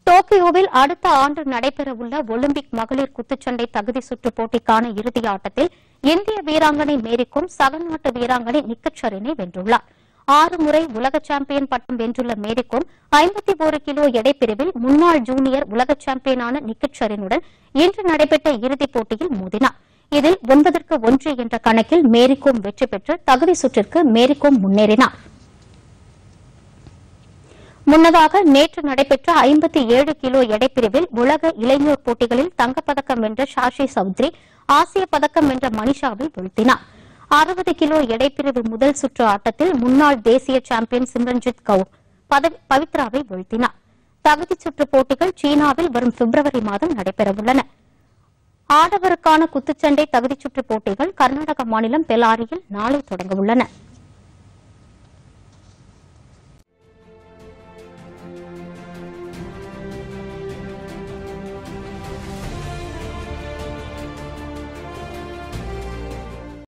டோக்கியோவில் அடுத்த ஆண்டு நடைபெறவுள்ள ஒலிம்பிக் மகளிர் குத்துச்சண்டை தகுதி சுற்று போட்டிக்கான இறுதி ஆட்டத்தில் இந்திய வீராங்கனை மேரிகோம் சக நாட்டு வீராங்கனை நிக்கச்சரினை வென்றுள்ளார் ஆறு முறை உலக சாம்பியன் பட்டம் வென்றுள்ள மேரிகோம் ஐம்பத்தி ஒரு கிலோ எடைப்பிரிவில் முன்னாள் ஜூனியர் உலக சாம்பியனான நிக்கச்சரினுடன் இன்று நடைபெற்ற இறுதிப் போட்டியில் மோதினார் இதில் ஒன்பதற்கு ஒன்று என்ற கணக்கில் மேரிகோம் வெற்றி பெற்று தகுதி சுற்றிற்கு மேரிகோம் முன்னேறினார் முன்னதாக நேற்று நடைபெற்ற ஐம்பத்தி ஏழு கிலோ எடைப்பிரிவில் உலக இளைஞர் போட்டிகளில் தங்கப்பதக்கம் வென்ற ஷாஷி சௌத்ரி ஆசிய பதக்கம் வென்ற மனிஷாவை வீழ்த்தினார் அறுபது கிலோ எடைப்பிரிவு முதல் சுற்று ஆட்டத்தில் முன்னாள் தேசிய சாம்பியன் சிம்ரன்ஜித் கவுர் பதவி- பவித்ராவை வீழ்த்தினார் தகுதி சுற்று போட்டிகள் சீனாவில் வரும் பிப்ரவரி மாதம் நடைபெறவுள்ளன ஆடவருக்கான குத்துச்சண்டை தகுதிச் சுற்று போட்டிகள் கர்நாடக மாநிலம் பெலாரியில் நாளை தொடங்கவுள்ளன